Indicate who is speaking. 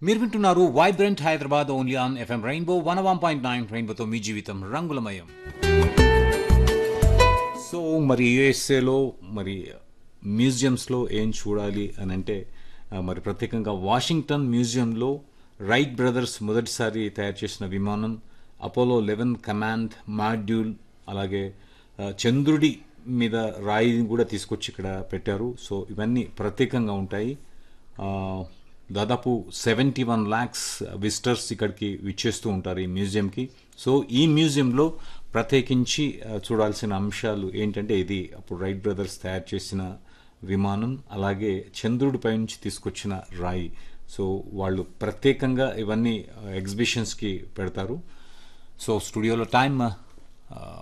Speaker 1: మీరు వింటున్నారు vibrant Hyderabad only on FM rainbow one one point nine రెయిన్బోతో మీ జీవితం రంగులమయం సో మరి యుఎస్ఏలో మరి మ్యూజియంస్లో ఏం చూడాలి అని అంటే ఆ, మరి ప్రత్యేకంగా వాషింగ్టన్ మ్యూజియంలో రైట్ బ్రదర్స్ మొదటిసారి తయారు చేసిన విమానం అపోలో లెవెన్ కమాండ్ మాడ్యూల్ అలాగే ఆ, చంద్రుడి మీద రాయిని కూడా తీసుకొచ్చి ఇక్కడ పెట్టారు సో ఇవన్నీ ప్రత్యేకంగా ఉంటాయి ఆ, దాదాపు సెవెంటీ వన్ ల్యాక్స్ విజిటర్స్ ఇక్కడికి విచ్చేస్తూ ఉంటారు ఈ మ్యూజియంకి సో ఈ మ్యూజియంలో ప్రత్యేకించి ఆ, చూడాల్సిన అంశాలు ఏంటంటే ఇది అప్పుడు రైట్ బ్రదర్స్ తయారు చేసిన విమానం అలాగే చంద్రుడిపై నుంచి తీసుకొచ్చిన రాయి సో వాళ్ళు ప్రత్యేకంగా ఇవన్నీ ఎగ్జిబిషన్స్కి పెడతారు సో స్టూడియోలో టైం